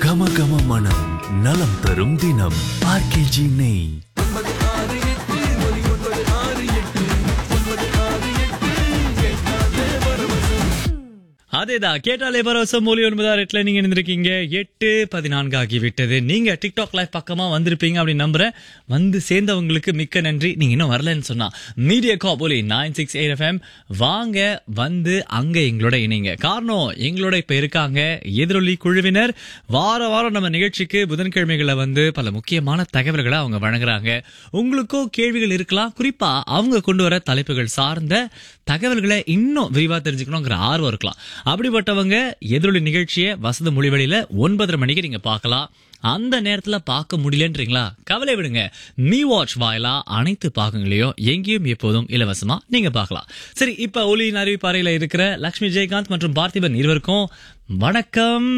கம கம மனம் நலம் தரும் தினம் ஆர்கேஜி நெய் அதேதான் கேட்டாலே பரவசம் மொழி ஒன்பதாம் எட்டுல நீங்க இருந்திருக்கீங்க எட்டு பதினான்கு ஆகி விட்டது நீங்க டிக்டாக் லைவ் பக்கமா வந்திருப்பீங்க அப்படின்னு நம்புறேன் வந்து சேர்ந்தவங்களுக்கு மிக்க நன்றி நீங்க இன்னும் வரலன்னு சொன்னா media Kaboli nine six eight FM வாங்க வந்து அங்க எங்களோட இணைங்க காரணம் எங்களோட இப்ப இருக்காங்க எதிரொலி குழுவினர் வார வாரம் நம்ம நிகழ்ச்சிக்கு புதன்கிழமைகளை வந்து பல முக்கியமான தகவல்களை அவங்க வழங்குறாங்க உங்களுக்கும் கேள்விகள் இருக்கலாம் குறிப்பா அவங்க கொண்டு வர தலைப்புகள் சார்ந்த தகவல்களை இன்னும் விரிவா தெரிஞ்சுக்கணுங்கிற ஆர்வம் இருக்கலாம் அப்படிப்பட்டவங்க எதிரொலி நிகழ்ச்சியை வசந்த மொழிவழியில ஒன்பதரை மணிக்கு நீங்க பார்க்கலாம் அந்த நேரத்துல பார்க்க முடியலன்றீங்களா கவலை விடுங்க மீ வாட்ச் வாயிலா அனைத்து பாகங்களையும் எங்கேயும் எப்போதும் இலவசமா நீங்க பார்க்கலாம் சரி இப்ப ஒலியின் அறிவிப்பாறையில இருக்கிற லக்ஷ்மி ஜெயகாந்த் மற்றும் பார்த்திபன் இருவருக்கும் வணக்கம்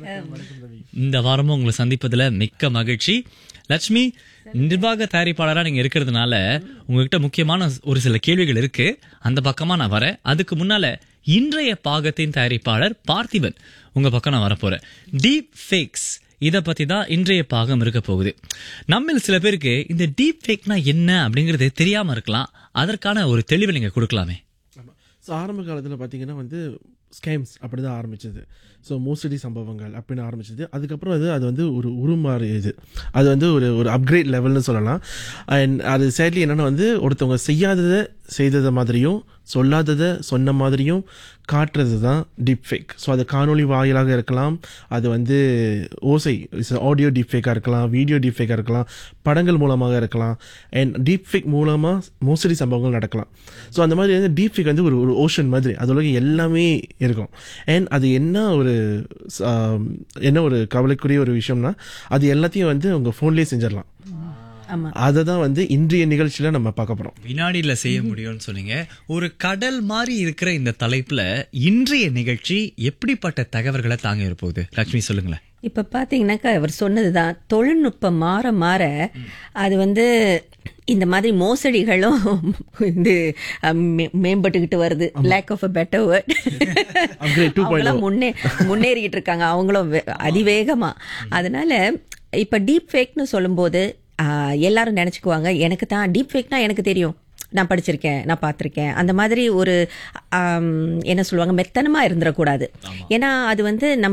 இந்த வாரமும் உங்களை சந்திப்பதுல மிக்க மகிழ்ச்சி லட்சுமி நிர்வாக தயாரிப்பாளரா நீங்க இருக்கிறதுனால உங்ககிட்ட முக்கியமான ஒரு சில கேள்விகள் இருக்கு அந்த பக்கமா நான் வரேன் அதுக்கு முன்னால இன்றைய பாகத்தின் தயாரிப்பாளர் பார்த்திபன் உங்க பக்கம் நான் வரப்போறேன் டீப் ஃபேக்ஸ் இத பத்தி தான் இன்றைய பாகம் இருக்க போகுது நம்மில் சில பேருக்கு இந்த டீப் ஃபேக்னா என்ன அப்படிங்கறது தெரியாம இருக்கலாம் அதற்கான ஒரு தெளிவை நீங்க கொடுக்கலாமே ஆமாம் ஸோ ஆரம்ப காலத்தில் பார்த்தீங்கன்னா வந்து ஸ்கேம்ஸ் அப்படி தான் ஆரம்பிச்சது ஸோ மோசடி சம்பவங்கள் அப்படின்னு ஆரம்பிச்சது அதுக்கப்புறம் அது அது வந்து ஒரு உருமாறியது அது வந்து ஒரு ஒரு அப்கிரேட் லெவல்னு சொல்லலாம் அண்ட் அது சேட்லி என்னென்னா வந்து ஒருத்தவங்க செய்யாததை செய்ததை மாதிரியும் சொல்லாததை சொன்ன மாதிரியும் காட்டுறது தான் டீப் ஃபேக் ஸோ அது காணொளி வாயிலாக இருக்கலாம் அது வந்து ஓசை ஆடியோ டீப் ஃபேக்காக இருக்கலாம் வீடியோ டீப் ஃபேக்காக இருக்கலாம் படங்கள் மூலமாக இருக்கலாம் அண்ட் டீப் ஃபேக் மூலமாக மோசடி சம்பவங்கள் நடக்கலாம் ஸோ அந்த மாதிரி வந்து டீப் ஃபேக் வந்து ஒரு ஒரு ஓஷன் மாதிரி அதோட எல்லாமே இருக்கும் அண்ட் அது என்ன ஒரு ஆம், என்ன ஒரு கவலைக்குரிய ஒரு விஷயம்னா அது எல்லாத்தையும் வந்து உங்கள் ஃபோன்லேயே செஞ்சிடலாம் ஆமா அதை தான் வந்து இன்றைய நிகழ்ச்சியில் நம்ம பார்க்க போகிறோம் வினாடியில செய்ய முடியும்னு சொன்னீங்க ஒரு கடல் மாதிரி இருக்கிற இந்த தலைப்புல இன்றைய நிகழ்ச்சி எப்படிப்பட்ட தகவல்களை தாங்க இருப்போகுது லட்சுமி சொல்லுங்களேன் இப்ப பாத்தீங்கன்னாக்கா அவர் சொன்னதுதான் தொழில்நுட்பம் மாற மாற அது வந்து இந்த மாதிரி மோசடிகளும் வந்து அஹ், மே- மேம்பட்டுக்கிட்டு வருது lack of a better word Upgrade 2.0. அவங்களாம் முன்னே முன்னேறிக்கிட்டு இருக்காங்க அவங்களும் வே- அதிவேகமா அதனால இப்ப டீப் ஃபேக்னு சொல்லும்போது ஆஹ், எல்லாரும் நினைச்சுக்குவாங்க எனக்கு தான் டீப் ஃபேக்னா எனக்கு தெரியும் நான் படிச்சிருக்கேன் நான் பார்த்துருக்கேன் அந்த மாதிரி ஒரு ஆம், என்ன சொல்லுவாங்க மெத்தனமா இருந்துடக்கூடாது ஏன்னா அது வந்து நம்ம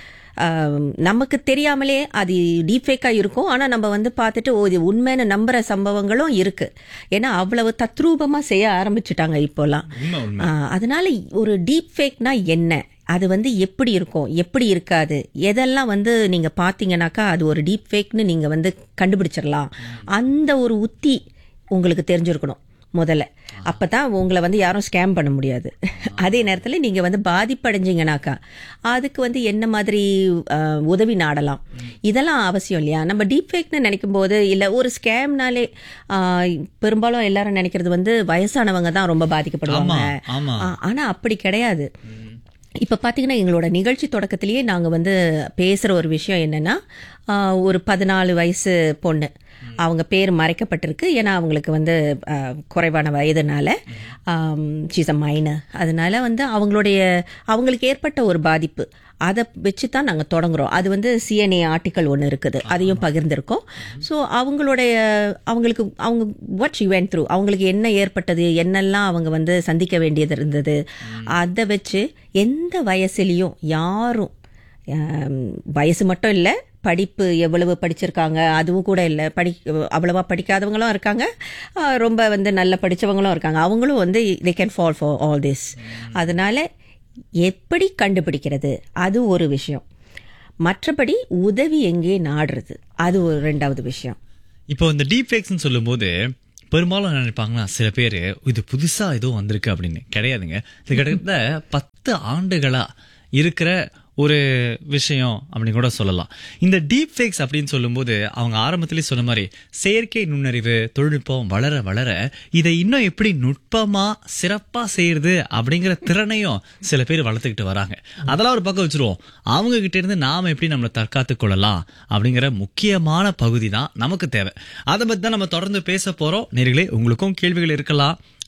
ஆம், நமக்கு தெரியாமலே அது டீஃபேக்காக இருக்கும் ஆனால் நம்ம வந்து பார்த்துட்டு ஓ இது உண்மைன்னு நம்புற சம்பவங்களும் இருக்கு ஏன்னா அவ்வளவு தத்ரூபமாக செய்ய ஆரம்பிச்சுட்டாங்க இப்போலாம் உண்மை உண்மை ஆ, அதனால ஒரு டீப் ஃபேக்னா என்ன அது வந்து எப்படி இருக்கும் எப்படி இருக்காது எதெல்லாம் வந்து நீங்க பாத்தீங்கன்னாக்கா அது ஒரு டீப் ஃபேக்னு நீங்க வந்து கண்டுபிடிச்சிடலாம் அந்த ஒரு உத்தி உங்களுக்கு தெரிஞ்சிருக்கணும் முதல்ல அப்பதான் உங்களை வந்து யாரும் ஸ்கேம் பண்ண முடியாது அதே நேரத்துல நீங்க வந்து பாதிப்படைஞ்சீங்கனாக்கா அதுக்கு வந்து என்ன மாதிரி ஆ, உதவி நாடலாம் இதெல்லாம் அவசியம் இல்லையா நம்ம டீப் ஃபேக்னு நினைக்கும் போது இல்ல ஒரு ஸ்கேம்னாலே ஆ, பெரும்பாலும் எல்லாரும் நினைக்கிறது வந்து வயசானவங்க தான் ரொம்ப பாதிக்கப்படுவாங்க ஆமா ஆமா ஆ, ஆனா அப்படி கிடையாது இப்ப பாத்தீங்கன்னா எங்களோட நிகழ்ச்சி தொடக்கத்திலேயே நாங்க வந்து பேசுற ஒரு விஷயம் என்னன்னா ஆ, ஒரு பதினாலு வயசு பொண்ணு அவங்க பேர் மறைக்கப்பட்டிருக்கு ஏன்னா அவங்களுக்கு வந்து ஆ, குறைவான வயதுனால சீஸ் அ மைனர் அதனால வந்து அவங்களுடைய அவங்களுக்கு ஏற்பட்ட ஒரு பாதிப்பு அதை வச்சு தான் நாங்கள் தொடங்குறோம் அது வந்து சிஎன்ஏ ஆர்டிக்கல் ஒன்று இருக்குது அதையும் பகிர்ந்திருக்கோம் ஸோ அவங்களுடைய அவங்களுக்கு அவங்க வாட் ஷி வென்ட் த்ரூ அவங்களுக்கு என்ன ஏற்பட்டது என்னெல்லாம் அவங்க வந்து சந்திக்க வேண்டியது இருந்தது அதை வச்சு எந்த வயசுலேயும் யாரும் ஆம், வயசு மட்டும் இல்லை படிப்பு எவ்வளவு படிச்சிருக்காங்க அதுவும் கூட இல்லை படி அவ்வளவா படிக்காதவங்களும் இருக்காங்க ஆ, ரொம்ப வந்து நல்ல படிச்சவங்களும் இருக்காங்க அவங்களும் வந்து they can fall for all this அதனால எப்படி கண்டுபிடிக்கிறது அது ஒரு விஷயம் மற்றபடி உதவி எங்கே நாடுறது அது ஒரு ரெண்டாவது விஷயம் இப்போ இந்த டீப் ஃபேக்ஸ்னு சொல்லும்போது பெரும்பாலும் என்ன நினைப்பாங்கன்னா சில பேர் இது புதுசா ஏதோ வந்திருக்கு அப்படின்னு கிடையாதுங்க இது கிட்டத்தட்ட பத்து ஆண்டுகளா இருக்கிற ஒரு விஷயம் அப்படின்னு கூட சொல்லலாம் இந்த டீப் ஃபேக்ஸ் அப்படின்னு சொல்லும்போது அவங்க ஆரம்பத்திலே சொன்ன மாதிரி செயற்கை நுண்ணறிவு தொழில்நுட்பம் வளர வளர இதை இன்னும் எப்படி நுட்பமா சிறப்பா செய்யறது அப்படிங்கிற திறனையும் சில பேர் வளர்த்துக்கிட்டு வராங்க அதெல்லாம் ஒரு பக்கம் வச்சிருவோம் அவங்க கிட்ட இருந்து நாம எப்படி நம்மளை தற்காத்து கொள்ளலாம் அப்படிங்கிற முக்கியமான பகுதி தான் நமக்கு தேவை அதை பத்தி தான் நம்ம தொடர்ந்து பேச போறோம் நேர்களே உங்களுக்கும் கேள்விகள் இருக்கலாம்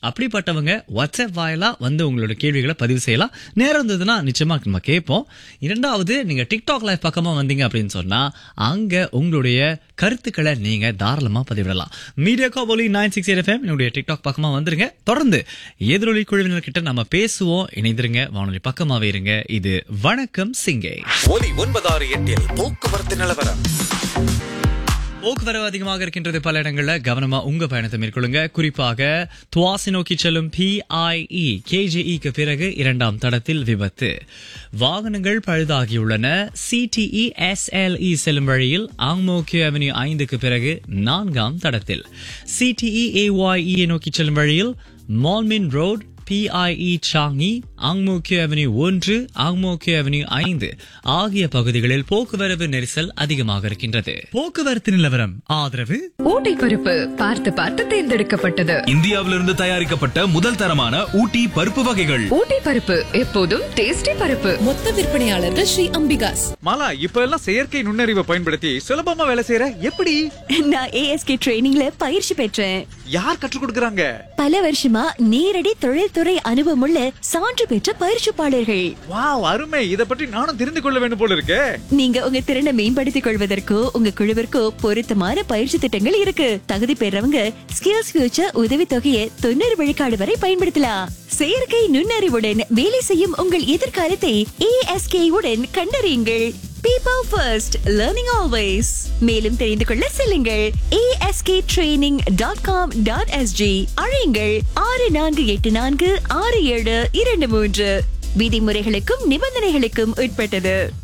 அப்படிப்பட்டவங்க வாட்ஸ்அப் வாயிலா வந்து உங்களோட கேள்விகளை பதிவு செய்யலாம் நேரம் இருந்ததுன்னா நிச்சயமா நம்ம கேட்போம் இரண்டாவது நீங்க டிக்டாக் லைவ் பக்கமா வந்தீங்க அப்படின்னு சொன்னா அங்க உங்களுடைய கருத்துக்களை நீங்க தாராளமா பதிவிடலாம் media Kaboli nine six eight FM என்னுடைய டிக்டாக் பக்கமா வந்துருங்க தொடர்ந்து எதிரொலி குழுவினர்கிட்ட நம்ம பேசுவோம் இணைந்திருங்க வானொலி பக்கமாவே இருங்க இது வணக்கம் சிங்கை ஒலி ஒன்பதாறு எட்டில் போக்குவரத்து நிலவரம் போக்குவரவு அதிகமாக இருக்கின்றது பல இடங்கள்ல கவனமா உங்க பயணத்தை மேற்கொள்ளுங்க குறிப்பாக துவாசி நோக்கி செல்லும் பிஐஇ கேஜேஇக்கு பிறகு இரண்டாம் தடத்தில் விபத்து வாகனங்கள் பழுதாகியுள்ளன சிடிஇ எஸ்எல்இ செல்லும் வழியில் ஆங்மோக்கியோ அவென்யூ ஐந்துக்கு பிறகு நான்காம் தடத்தில் சிடிஇ ஏஒய்இ நோக்கி செல்லும் வழியில் மால்மின் road PIE Changi Ang Mo Kio avenue ஒன்று ஆங்மோக்கியோ அவென்யூ ஐந்து ஆகிய பகுதிகளில் போக்குவரவு நெரிசல் அதிகமாக இருக்கின்றது போக்குவரத்து நிலவரம் ஆதரவு ஊட்டி பருப்பு பார்த்து பார்த்து தேர்ந்தெடுக்கப்பட்டது இந்தியாவிலிருந்து தயாரிக்கப்பட்ட முதல் தரமான ஊட்டி பருப்பு வகைகள் ஊட்டி பருப்பு எப்போதும் டேஸ்டி பருப்பு மொத்த விற்பனையாளர்கள் ஸ்ரீ அம்பிகாஸ் மாலா இப்ப எல்லாம் செயற்கை நுண்ணறிவை பயன்படுத்தி சுலபமா வேலை செய்யற எப்படி நான் ஏஎஸ்கே ட்ரைனிங்ல பயிற்சி பெற்றேன் யார் கற்றுக் கொடுக்கறாங்க பல வருஷமா நேரடி தொழில்துறை அனுபவமுள்ள சான்று பெற்ற பயிற்சிப்பாளர்கள் வாவ் அருமை இத பற்றி நானும் தெரிந்து கொள்ள வேண்டும் போல இருக்கே நீங்க உங்க திறனை மேம்படுத்திக் கொள்வதற்கோ உங்க குழுவிற்கோ பொருத்தமான பயிற்சி திட்டங்கள் இருக்கு தகுதி பெறவங்க ஸ்கில்ஸ் ஃபியூச்சர் உதவி தொகையை தொண்ணூறு விழுக்காடு வரை பயன்படுத்தலாம் செயற்கை நுண்ணறிவுடன் வேலை செய்யும் உங்கள் எதிர்காலத்தை ஏஎஸ்கே உடன் கண்டறியுங்கள் பீப்பிள் ஃபர்ஸ்ட் லேர்னிங் ஆல்வேஸ் மேலும் தெரிந்து கொள்ள செல்லுங்கள் ASK training dot com dot SG அழையுங்கள் ஆறு நான்கு எட்டு நான்கு ஆறு ஏழு இரண்டு மூன்று விதிமுறைகளுக்கும் நிபந்தனைகளுக்கும் உட்பட்டது